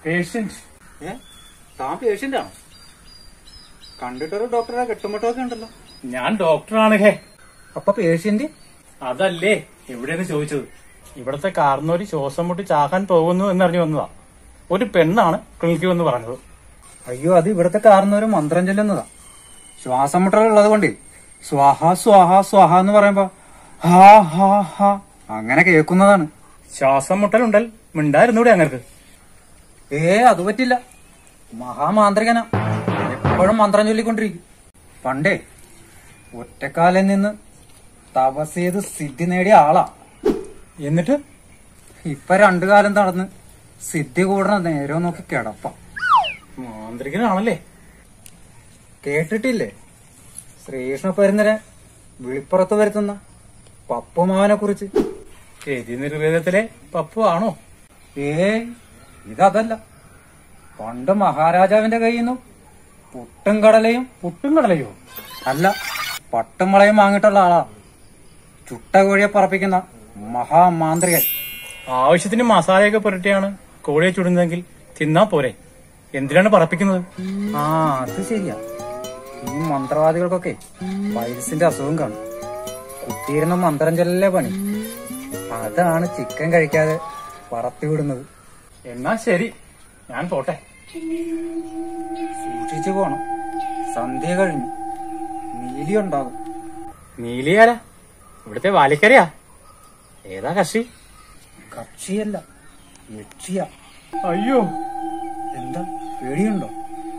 Patient ഏ താൻ patient ആണോ കണ്ടിട്ടൊരു ഡോക്ടറെ കെട്ടുമുട്ടൊക്കെ ഉണ്ടല്ലോ ഞാൻ ഡോക്ടറാണ് ഹേ അപ്പൊ പേഷ്യന്റ് അതല്ലേ എവിടെയാണ് ചോദിച്ചത് ഇവിടത്തെ കാർന്നോര് ശ്വാസം മുട്ടി ചാകാൻ പോകുന്നു എന്നറിഞ്ഞു വന്നതാ ഒരു പെണ്ണാണ് ക്ലിനിക്കിൽ വന്ന് പറഞ്ഞത് അയ്യോ അത് ഇവിടുത്തെ കാരണവര് മന്ത്രം ചൊല്ലുന്നതാ ശ്വാസം മുട്ടലുള്ളത് കൊണ്ടേ സ്വാഹ സ്വാഹ സ്വാഹ എന്ന് പറയുമ്പോ ഹാ ഹാ ഹാ അങ്ങനെ കേൾക്കുന്നതാണ് ശ്വാസം മുട്ടലുണ്ടൽ മിണ്ടായിരുന്നൂടെ അങ്ങർക്ക് ഏ അത് പറ്റില്ല മഹാമാന്ത്രികനാ എപ്പോഴും മന്ത്രം ചൊല്ലിക്കൊണ്ടിരിക്കും പണ്ടേ ഒറ്റക്കാലിൽ നിന്ന് തപസ് ചെയ്ത് സിദ്ധി നേടിയ ആളാ എന്നിട്ട് ഇപ്പൊ രണ്ടു കാലം നടന്ന് സിദ്ധി കൂടണ നേരം നോക്കി കിടപ്പ മാന്ത്രികനാണല്ലേ കേട്ടിട്ടില്ലേ ശ്രീകൃഷ്ണ പരുന്നരെ വിളിപ്പുറത്ത് വരുത്തുന്ന പപ്പുമാവനെ കുറിച്ച് രതി നിർവേദത്തിലെ പപ്പു ആണോ ഏ ഇതല്ല പണ്ട് മഹാരാജാവിന്റെ കയ്യിൽ നിന്നും പുട്ടും കടലയും പുട്ടും കടലയോ അല്ല പട്ടും വളയും വാങ്ങിയിട്ടുള്ള ആളാ ചുട്ട കോഴിയെ പറപ്പിക്കുന്ന മഹാമാന്ത്രികൻ ആവശ്യത്തിന് മസാലയൊക്കെ പുരട്ടിയാണ് കോഴിയെ ചുടുന്നതെങ്കിൽ തിന്നാ പോരെ എന്തിനാണ് പറപ്പിക്കുന്നത് ആ അത് ശരിയാ ഈ മന്ത്രവാദികൾക്കൊക്കെ വൈറസിന്റെ അസുഖം കാണും കുത്തിയിരുന്ന മന്ത്രം ചെല്ലല്ലേ പണി അതാണ് ചിക്കൻ കഴിക്കാതെ പറത്തി വിടുന്നത് എന്നാ ശരി ഞാൻ പോട്ടെ സൂക്ഷിച്ചു പോണം സന്ധ്യ കഴിഞ്ഞു നീലി ഉണ്ടാകും നീലിയാല ഇവിടുത്തെ വാലിക്കരയാ ഏതാ കക്ഷി കക്ഷിയല്ല യക്ഷിയ അയ്യോ എന്താ പേടിയുണ്ടോ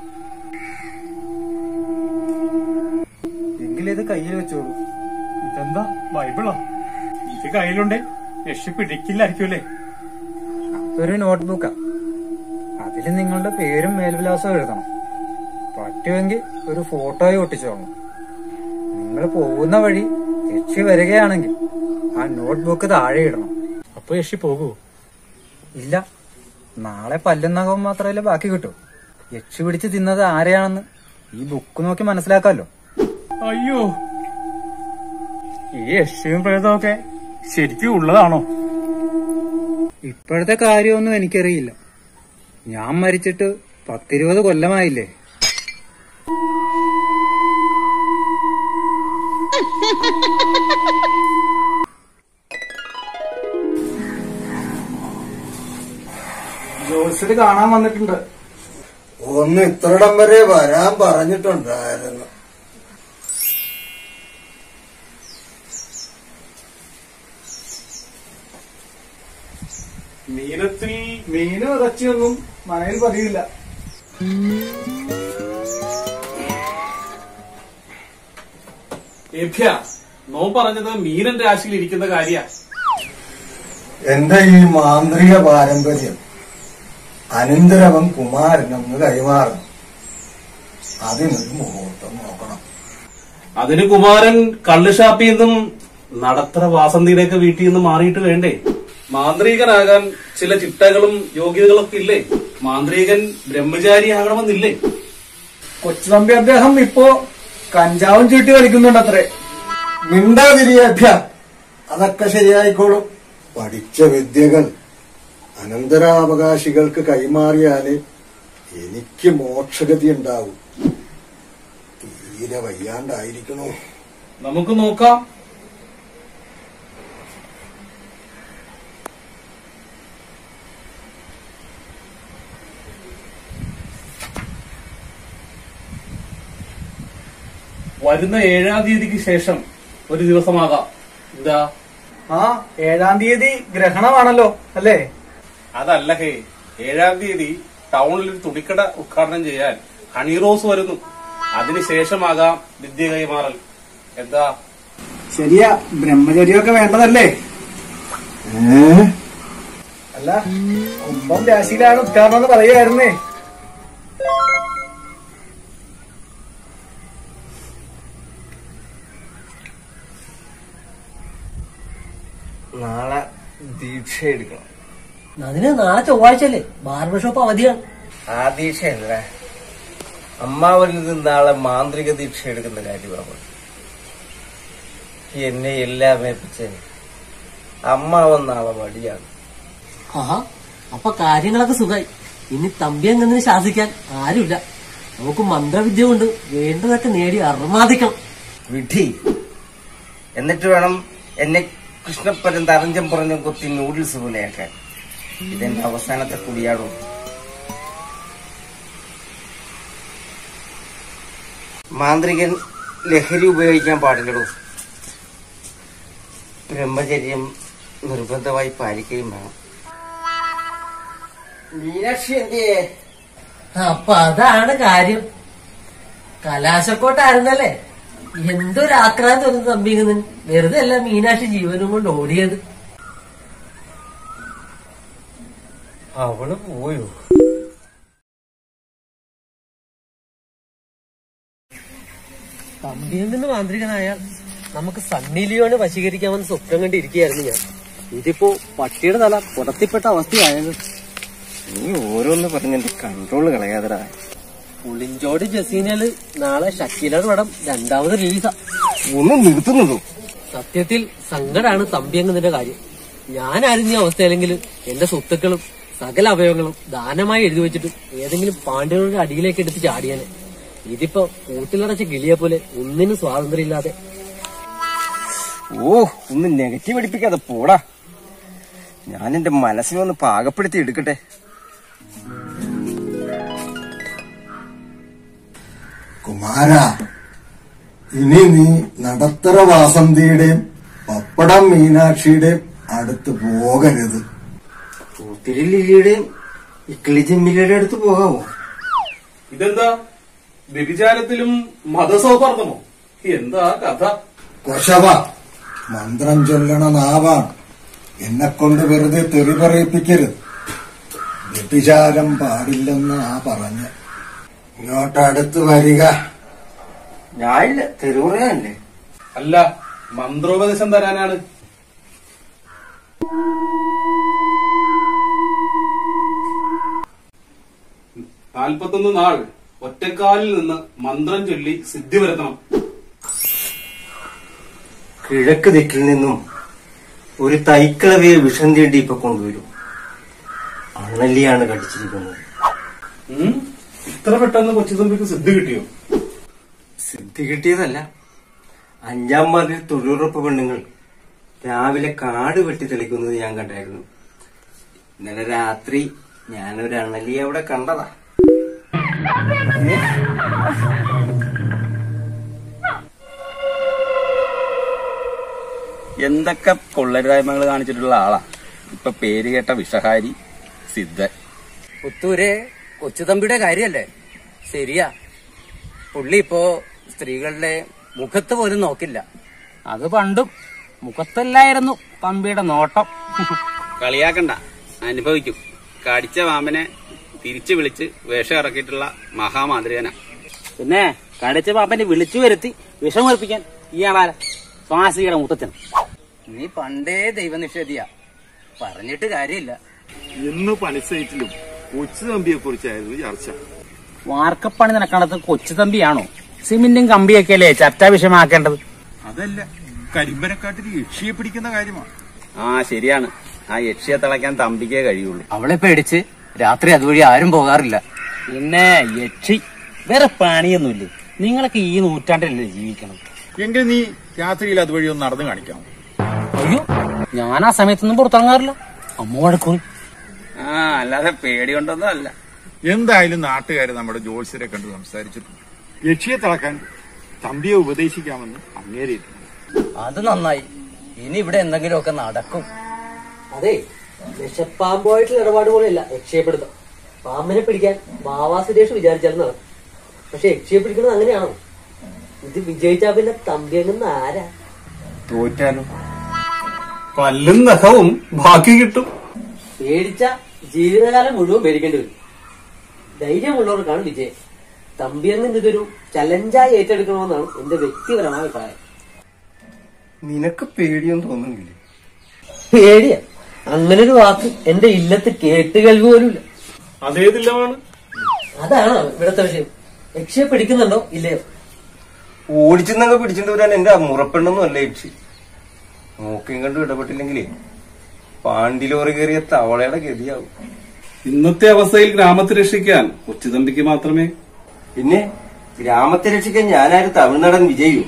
എങ്കിലിത് കയ്യിൽ വെച്ചോളൂ ഇതെന്താ ബൈബിളോ ഇത് കയ്യിലുണ്ടേ രക്ഷ പിടിക്കില്ലായിരിക്കുമല്ലേ ഒരു നോട്ട്ബുക്കാ അതിൽ നിങ്ങളുടെ പേരും മേൽവിലാസവും എഴുതണം പറ്റുമെങ്കിൽ ഒരു ഫോട്ടോയും ഒട്ടിച്ചോളണം നിങ്ങൾ പോകുന്ന വഴി യക്ഷി വരികയാണെങ്കിൽ ആ നോട്ട്ബുക്ക് താഴെ ഇടണം അപ്പൊ യക്ഷി പോകൂ ഇല്ല നാളെ പല്ലുന്നകം മാത്രമല്ലേ ബാക്കി കിട്ടൂ യക്ഷി പിടിച്ച് തിന്നത് ആരെയാണെന്ന് ഈ ബുക്ക് നോക്കി മനസ്സിലാക്കാമല്ലോ അയ്യോ ഈ യക്ഷിയും പ്രേതമൊക്കെ ശരിക്കും ഉള്ളതാണോ ഇപ്പോഴത്തെ കാര്യമൊന്നും എനിക്കറിയില്ല ഞാൻ മരിച്ചിട്ട് പത്തിരുപത് കൊല്ലമായില്ലേ ജോത്സ്യര് കാണാൻ വന്നിട്ടുണ്ട് ഒന്ന് ഇത്രയിടം വരെ വരാൻ പറഞ്ഞിട്ടുണ്ടായിരുന്നു മീനത്തിൽ മീനും ഇറച്ചിയൊന്നും മനയിൽ പതിയില്ല ഏഭ്യ നോ പറഞ്ഞത് മീനൻ രാശിയിൽ ഇരിക്കുന്ന കാര്യ എന്റെ ഈ മാന്ത്രിക പാരമ്പര്യം അനന്തരവൻ കുമാരനൊന്ന് കൈമാറണം അതിനൊരു മുഹൂർത്തം നോക്കണം അതിന് കുമാരൻ കള്ളുഷാപ്പിൽ നിന്നും നടത്തറ വാസന്തിയുടെയൊക്കെ വീട്ടിൽ നിന്ന് മാറിയിട്ട് വേണ്ടേ മാന്ത്രികനാകാൻ ചില ചിട്ടകളും യോഗ്യതകളൊക്കെ ഇല്ലേ മാന്ത്രികൻ ബ്രഹ്മചാരിയാകണമെന്നില്ലേ കൊച്ചുതമ്പി അദ്ദേഹം ഇപ്പോ കഞ്ചാവും ചീട്ടി കളിക്കുന്നുണ്ട് അത്രേ മിണ്ടാതിരിയഭ്യ അതൊക്കെ ശരിയായിക്കോളും പഠിച്ച വിദ്യകൾ അനന്തരാവകാശികൾക്ക് കൈമാറിയാലേ എനിക്ക് മോക്ഷഗതി ഉണ്ടാവും തീരെ വയ്യാണ്ടായിരിക്കണോ നമുക്ക് നോക്കാം വരുന്ന ഏഴാം തീയതിക്ക് ശേഷം ഒരു ദിവസമാകാം എന്താ ആ ഏഴാം തീയതി ഗ്രഹണമാണല്ലോ അല്ലേ അതല്ല ഹേ ഏഴാം തീയതി ടൗണിൽ ഒരു തുണിക്കട ഉദ്ഘാടനം ചെയ്യാൻ ഹണി റോസ് വരുന്നു അതിനുശേഷമാകാം വിദ്യ കൈമാറൽ എന്താ ശരിയാ ബ്രഹ്മചര്യമൊക്കെ വേണ്ടതല്ലേ ഏ അല്ല കുംഭം രാശിയിലാണ് ഉദ്ഘാടനം എന്ന് പറയുമായിരുന്നേ നാളെ ദീക്ഷ എടുക്കണം അതിന് നാളെ ചൊവ്വാഴ്ചയല്ലേ ബാർബർ ഷോപ്പ് അവധിയാണ് ആ ദീക്ഷയല്ല അമ്മാവനിൽ നിന്ന് നാളെ മാന്ത്രിക ദീക്ഷ എടുക്കുന്ന കാര്യമാണ് എന്നെ എല്ലാം ഏൽപ്പിച്ച് അമ്മാവൻ നാളെ മടിയാണ് ആഹാ അപ്പൊ കാര്യങ്ങളൊക്കെ സുഖായി ഇനി തമ്പിയങ്ങനെ ശാസിക്കാൻ ആരുമില്ല നമുക്ക് മന്ത്രവിദ്യ കൊണ്ട് വേണ്ടതൊക്കെ നേടി അർമാദിക്കണം വിധി എന്നിട്ട് വേണം എന്നെ കൃഷ്ണപ്പരം തറഞ്ചം പറഞ്ഞും കൊത്തി നൂഡിൽസ് പോലെയാക്കാൻ ഇതെന്റെ അവസാനത്തെ കുടിയാടും മാന്ത്രികൻ ലഹരി ഉപയോഗിക്കാൻ പാടില്ലടോ ബ്രഹ്മചര്യം നിർബന്ധമായി പാലിക്കുകയും വേണം മീനാക്ഷി എന്തിയേ അപ്പൊ അതാണ് കാര്യം കലാശക്കോട്ടായിരുന്നല്ലേ എന്തൊരു ആക്രാന്തം ഒരു തമ്പിങ്ങുന്നൻ വെറുതെ അല്ല മീനാക്ഷി ജീവനും കൊണ്ട് ഓടിയത് അവള് പോയോ തമ്പിയങ്ങനെ മാന്ത്രികനായാൽ നമുക്ക് സണ്ണി ലിയോനെ വശീകരിക്കാമെന്ന് സ്വപ്നം കണ്ടിരിക്കുകയായിരുന്നു ഞാൻ ഇതിപ്പോ പട്ടിയുടെ തല പുറത്തിപ്പെട്ട അവസ്ഥയായത് നീ ഓരോന്ന് പറഞ്ഞ് എന്റെ കൺട്രോള് കളയാതടാ പുളിഞ്ചോട് ജസീനല് നാളെ ഷക്കീലയുടെ പടം രണ്ടാമത് റിലീസാ ഒന്ന് നിർത്തുന്നതോ സത്യത്തിൽ സങ്കടാണ് തമ്പിയങ്ങതിന്റെ കാര്യം ഞാൻ അറിഞ്ഞ അവസ്ഥയിലെങ്കിൽ എന്റെ സ്വത്തുക്കളും സകല അവയവങ്ങളും ദാനമായി എഴുതി വെച്ചിട്ട് ഏതെങ്കിലും പാണ്ഡ്യരുടെ അടിയിലേക്ക് എടുത്ത് ചാടിയാനെ ഇതിപ്പോ കൂട്ടിലടച്ച കിളിയെ പോലെ ഒന്നിനും സ്വാതന്ത്ര്യമില്ലാതെ ഓ ഒന്ന് നെഗറ്റീവ് അടിപ്പിക്കാതെ പോടാ ഞാൻ എന്റെ മനസ്സിനെ ഒന്ന് പാകപ്പെടുത്തി എടുക്കട്ടെ കുമാര ഇനി നീ നടത്തറ വാസന്തിയുടെയും പപ്പടം മീനാക്ഷിയുടെയും അടുത്ത് പോകരുത് പൂത്തിരി ലില്ലിയുടെയും ഇക്കിളി ജമ്മിലയുടെ അടുത്ത് പോകാമോ ഇതെന്താ വ്യഭിചാരത്തിലും മതസൗഹാർദ്ദമോ എന്താ കഥ കൊശവ മന്ത്രം ചൊല്ലണ നാവാണ് എന്നെ കൊണ്ട് വെറുതെ തെറി പറയിപ്പിക്കരുത് വ്യഭിചാരം പാടില്ലെന്ന് ആ പറഞ്ഞ് ഇങ്ങോട്ടടുത്ത് വരിക ഞാനില്ല തെരുവുറയല്ലേ അല്ല മന്ത്രോപദേശം തരാനാണ് നാൽപ്പത്തൊന്ന് നാൾ ഒറ്റക്കാലിൽ നിന്ന് മന്ത്രം ചൊല്ലി സിദ്ധി വരുത്തണം കിഴക്ക് ദിക്കിൽ നിന്നും ഒരു തൈക്കളവയെ വിഷം തീണ്ടി ഇപ്പൊ കൊണ്ടുവരും അണലിയാണ് കടിച്ചിരിക്കുന്നത് ഉം? ഇത്ര പെട്ടെന്ന് കൊച്ചുതമ്പിക്ക് സിദ്ധി കിട്ടിയോ സിദ്ധി കിട്ടിയതല്ല അഞ്ചാം വാർഡിൽ തൊഴിലുറപ്പ് പെണ്ണുങ്ങൾ രാവിലെ കാട് വെട്ടി തെളിക്കുന്നത് ഞാൻ കണ്ടായിരുന്നു ഇന്നലെ രാത്രി ഞാനൊരു അണലിയെ അവിടെ കണ്ടതാ എന്തൊക്കെ കൊള്ളരുതായ്മകൾ കാണിച്ചിട്ടുള്ള ആളാ ഇപ്പൊ പേര് കേട്ട വിഷഹാരി സിദ്ധൻ പുത്തൂര് കൊച്ചുതമ്പിയുടെ കാര്യല്ലേ ശരിയാ പുള്ളി ഇപ്പോ സ്ത്രീകളുടെ മുഖത്ത് പോലും നോക്കില്ല അത് പണ്ടും മുഖത്തല്ലായിരുന്നു തമ്പിയുടെ നോട്ടം കളിയാക്കണ്ട അനുഭവിക്കും കടിച്ച പാമ്പനെ തിരിച്ചു വിളിച്ച് വേഷം ഇറക്കിയിട്ടുള്ള മഹാമാന്ത്രികനാ പിന്നെ കടിച്ച പാപ്പനെ വിളിച്ചു വരുത്തി വിഷം വെറുപ്പിക്കാൻ ഇയാളാര സ്വാസിയുടെ മുത്തച്ഛൻ നീ പണ്ടേ ദൈവനിഷേധിയാ പറഞ്ഞിട്ട് കാര്യമില്ല ഇന്ന് പണിസൈറ്റിലും കൊച്ചു തമ്പിയെ കുറിച്ചായിരുന്നു ചർച്ച വാർക്കപ്പണി നടക്കണത് കൊച്ചു തമ്പിയാണോ സിമെന്റും കമ്പിയൊക്കെ അല്ലേ ചർച്ചാ വിഷയമാക്കേണ്ടത് അതല്ല കരിമ്പനക്കാട്ടിൽ യക്ഷിയെ പിടിക്കുന്ന കാര്യമാണ് ആ ശരിയാണ് ആ യക്ഷിയെ തിളയ്ക്കാൻ തമ്പിക്കേ കഴിയുള്ളൂ അവളെ പേടിച്ച് രാത്രി അതുവഴി ആരും പോകാറില്ല പിന്നെ യക്ഷി വേറെ പണിയൊന്നുമില്ലേ നിങ്ങളൊക്കെ ഈ നൂറ്റാണ്ടിലല്ലേ ജീവിക്കണം എങ്കിൽ നീ രാത്രിയിൽ അതുവഴി ഒന്ന് നടന്നു കാണിക്കാം അയ്യോ ഞാൻ ആ സമയത്തൊന്നും പുറത്തിറങ്ങാറില്ല അമ്മ വഴക്കൂറി ആ അല്ലാതെ പേടി കൊണ്ടൊന്നും അല്ല എന്തായാലും നാട്ടുകാർ നമ്മുടെ ജോത്സ്യരെ കണ്ട് സംസാരിച്ചിട്ടുണ്ട് യക്ഷിയെ തിളക്കാൻ തമ്പിയെ ഉപദേശിക്കാമെന്ന് അങ്ങേരിയിട്ടുണ്ട് അത് നന്നായി ഇനി ഇവിടെ എന്തെങ്കിലുമൊക്കെ നടക്കും അതെ വിഷപ്പാമ്പുമായിട്ടുള്ള ഇടപാട് പോലെയല്ല രക്ഷയപ്പെടുത്താം പാമ്പിനെ പിടിക്കാൻ ബാവാ സുരേഷ് വിചാരിച്ചാലും നടക്കും പക്ഷെ യക്ഷിയെ പിടിക്കുന്നത് അങ്ങനെയാണോ ഇത് വിജയിച്ചാ പിന്നെ തമ്പിയങ്ങുന്ന ആരാ തോറ്റാലോ പല്ലും നഖവും ബാക്കി കിട്ടും പേടിച്ച ജീവിതകാലം മുഴുവൻ പേടിക്കേണ്ടി വരും ധൈര്യമുള്ളവർക്കാണ് വിജയം തമ്പിയങ്ങിന് ഇതൊരു ചലഞ്ചായി ഏറ്റെടുക്കണമെന്നാണ് എന്റെ വ്യക്തിപരമായ അഭിപ്രായം നിനക്ക് പേടിയൊന്നും തോന്നുന്നില്ലേ പേടിയാ അങ്ങനെ ഒരു വാക്ക് എന്റെ ഇല്ലത്ത് കേട്ട് കേൾവി പോലുമില്ല അതേതില്ലമാണ് അതാണ് ഇവിടത്തെ വിഷയം യക്ഷിയെ പിടിക്കുന്നുണ്ടോ ഇല്ലയോ ഓടിച്ചെന്നങ്ങ് പിടിച്ചിട്ട് വരാൻ എന്റെ മുറപ്പെണ്ണൊന്നും അല്ല യക്ഷി നോക്കിയും കണ്ടും ഇടപെട്ടില്ലെങ്കിലേ പാണ്ടിലോറി കയറിയ തവളയുടെ ഗതിയാവും ഇന്നത്തെ അവസ്ഥയിൽ ഗ്രാമത്തെ രക്ഷിക്കാൻ കൊച്ചുതമ്പിക്ക് മാത്രമേ പിന്നെ ഗ്രാമത്തെ രക്ഷിക്കാൻ ഞാനാരും തമിഴ്നാടൻ വിജയു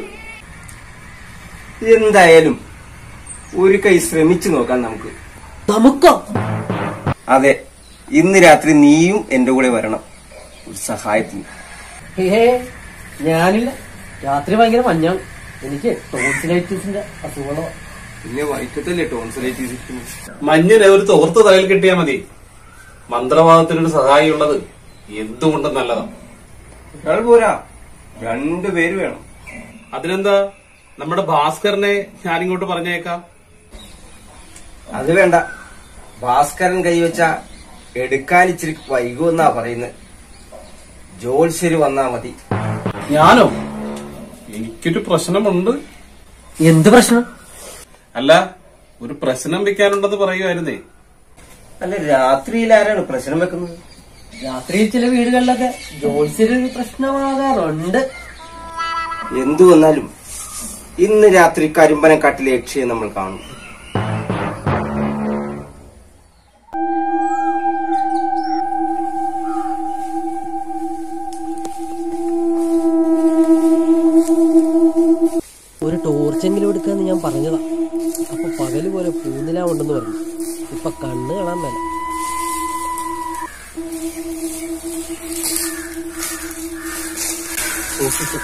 എന്തായാലും ഒരു കൈ ശ്രമിച്ചു നോക്കാം നമുക്ക് നമുക്കോ അതെ ഇന്ന് രാത്രി നീയും എന്റെ കൂടെ വരണം ഒരു സഹായത്തിന് ഏ ഞാനില്ല രാത്രി ഭയങ്കര മഞ്ഞാണ് എനിക്ക് ടോൺസിലൈറ്റിസിന്റെ അസുഖങ്ങളോ പിന്നെ വൈകിട്ടല്ലേ ടോൺസിലൈറ്റീസ് മഞ്ഞിനെ ഒരു തോർത്ത് തലയിൽ കിട്ടിയാൽ മതി മന്ത്രവാദത്തിനൊരു സഹായിയുള്ളത് എന്തുകൊണ്ടും നല്ലതാ ഒരാൾ പോരാ രണ്ടുപേര് വേണം അതിനെന്താ നമ്മുടെ ഭാസ്കരനെ ഞാനിങ്ങോട്ട് പറഞ്ഞേക്കാം അത് വേണ്ട ഭാസ്കരൻ കൈവച്ച എടുക്കാൻ ഇച്ചിരി വൈകുമെന്നാ പറയുന്നത് ജോത്സ്യര് വന്നാ മതി ഞാനോ എനിക്കൊരു പ്രശ്നമുണ്ട് എന്ത് പ്രശ്നം അല്ല ഒരു പ്രശ്നം വെക്കാനുണ്ടെന്ന് പറയുമായിരുന്നേ അല്ല രാത്രിയിൽ ആരാണ് പ്രശ്നം വെക്കുന്നത് രാത്രിയിൽ ചില വീടുകളിലൊക്കെ ജോത്സ്യൊരു പ്രശ്നമാകാറുണ്ട് എന്തു വന്നാലും ഇന്ന് രാത്രി കരിമ്പനക്കാട്ടിലെ യക്ഷിയെ നമ്മൾ കാണും ഒരു ടോർച്ചെങ്കിലും എടുക്കാന്ന് ഞാൻ പറഞ്ഞതാ അപ്പൊ പകല് പോലെ പൂന്നിലാവുണ്ടെന്ന് പറഞ്ഞു ഇപ്പൊ കണ്ണ് കാണാൻ മേല സൂക്ഷിച്ചു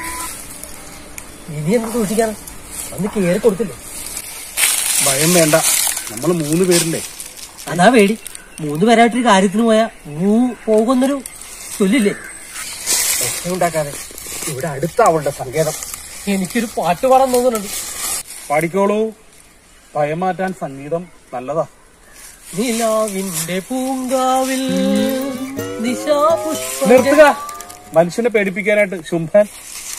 ഇനി എന്ത് സൂക്ഷിക്കാണ് അന്ന് കേറി കൊടുത്തില്ലേ ഭയം വേണ്ട നമ്മൾ മൂന്ന് പേരില്ലേ അതാ പേടി മൂന്ന് പേരായിട്ടൊരു കാര്യത്തിന് പോയാ മൂ പോകുന്നൊരു ചൊല്ലില്ലേ ഉണ്ടാക്കാതെ ഇവിടെ അടുത്ത അവളുടെ സങ്കേതം എനിക്കൊരു പാട്ട് പാടാൻ തോന്നുന്നുണ്ട് പാടിക്കോളൂ ഭയം മാറ്റാൻ സംഗീതം നല്ലതാ നിലാവിന്റെ പൂങ്കാവിൽ നിശാപുഷ്പ നിർത്തുക മനുഷ്യനെ പേടിപ്പിക്കാനായിട്ട് ശുംഭൻ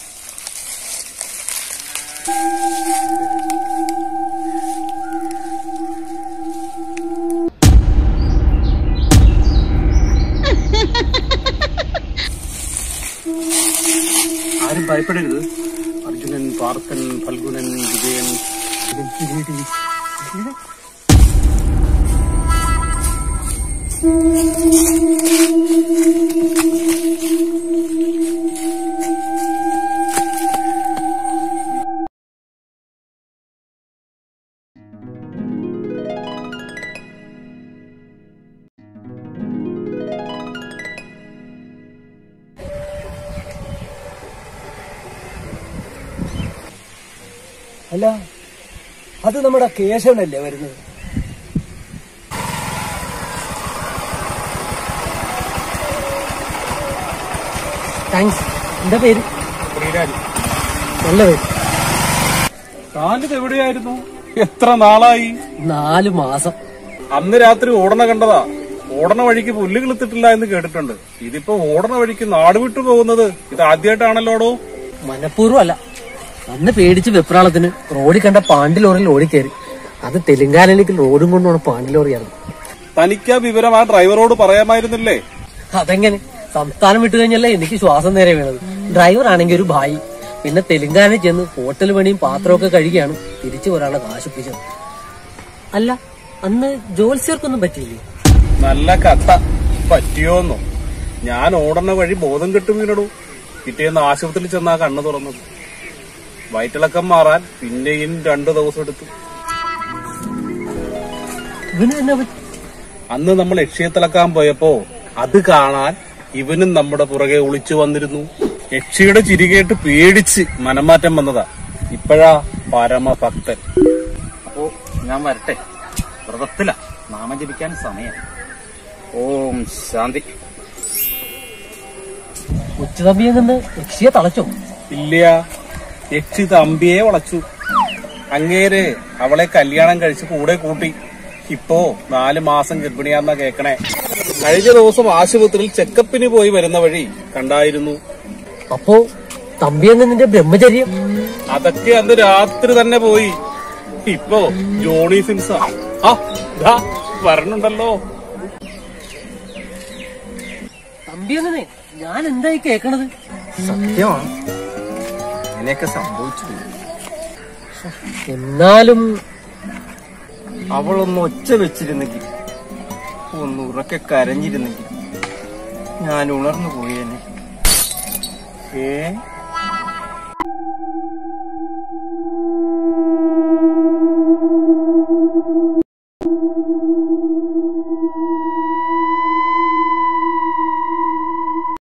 ആരും ഭയപ്പെടരുത് അർജുനൻ പാർത്ഥൻ ഫൽഗുനൻ വിജയൻ അല്ല അത് നമ്മുടെ കേശവനല്ലേ വരുന്നത് താങ്ക്സ് എന്താ പേര് നല്ല പേര് താനിത് എവിടെയായിരുന്നു എത്ര നാളായി നാല് മാസം അന്ന് രാത്രി ഓടണ കണ്ടതാ ഓടണ വഴിക്ക് പുല്ല് കിളുത്തിട്ടില്ല എന്ന് കേട്ടിട്ടുണ്ട് ഇതിപ്പോ ഓടണ വഴിക്ക് നാട് വിട്ടു പോകുന്നത് ഇത് ആദ്യമായിട്ടാണല്ലോടോ മനഃപൂർവ്വം അല്ല അന്ന് പേടിച്ച് വെപ്രാളത്തിന് റോഡിൽ കണ്ട പാണ്ടി ലോറിയിൽ ഓടിക്കയറി അത് തെലുങ്കാനയിലേക്ക് റോഡും കൊണ്ടുപോണ പാണ്ടി ലോറിയായിരുന്നു തനിക്ക് ആ വിവരം ആ ഡ്രൈവറോട് പറയാമായിരുന്നില്ലേ അതെങ്ങനെ സംസ്ഥാനം വിട്ടു കഴിഞ്ഞല്ലേ എനിക്ക് ശ്വാസം നേരെ വീണത് ഡ്രൈവർ ആണെങ്കിൽ ഒരു ഭായി പിന്നെ തെലുങ്കാനയിൽ ചെന്ന് ഹോട്ടൽ പണിയും പാത്രമൊക്കെ കഴുകിയാണ് തിരിച്ചു ഒരാളെ കാശിപ്പിച്ചത് അല്ല അന്ന് ജോത്സ്യർക്കൊന്നും പറ്റിയില്ലേ നല്ല കഥ പറ്റിയോന്നോ ഞാൻ ഓടണ വഴി ബോധം കെട്ടു വീണടൂ പിറ്റേന്ന് ആശുപത്രിയിൽ ചെന്നാ കണ്ണു തുറന്നത് വയറ്റിളക്കം മാറാൻ പിന്നെയും രണ്ടു ദിവസം എടുത്തു ഇവന് തന്നെ പറ്റി അന്ന് നമ്മൾ യക്ഷിയത്തിളക്കാൻ പോയപ്പോ അത് കാണാൻ ഇവനും നമ്മുടെ പുറകെ ഒളിച്ചു വന്നിരുന്നു യക്ഷിയുടെ ചിരികേട്ട് പേടിച്ച് മനംമാറ്റം വന്നതാ ഇപ്പോഴാ പരമഭക്തൻ അപ്പോ ഞാൻ വരട്ടെ വ്രതത്തില നാമം ജപിക്കാൻ സമയം ഓം ശാന്തി ഉച്ചതമ്പിയിൽ നിന്ന് യക്ഷിയെ തളച്ചോ ഇല്ല യക്ഷി തമ്പിയെ വളച്ചു അങ്ങേര് അവളെ കല്യാണം കഴിച്ച് കൂടെ കൂട്ടി ഇപ്പോ നാല് മാസം ഗർഭിണിയാന്നാ കേക്കണേ കഴിഞ്ഞ ദിവസം ആശുപത്രിയിൽ ചെക്കപ്പിന് പോയി വരുന്ന വഴി കണ്ടായിരുന്നു അപ്പോ തമ്പിയെന്ന് നിന്റെ ബ്രഹ്മചര്യം അതൊക്കെ അന്ന് രാത്രി തന്നെ പോയി ഇപ്പോ ജോണി സിൻസ ആ ദാ വരണുണ്ടല്ലോ തമ്പിയെന്നെ ഞാൻ എന്തായി കേക്കണത് സത്യമാണ് അങ്ങനെയൊക്കെ സംഭവിച്ചു എന്നാലും അവളൊന്ന് ഒച്ച വെച്ചിരുന്നെങ്കിൽ ഒന്ന് ഉറക്കെ കരഞ്ഞിരുന്നെങ്കിൽ ഞാൻ ഉണർന്നു പോയേനെ ഏ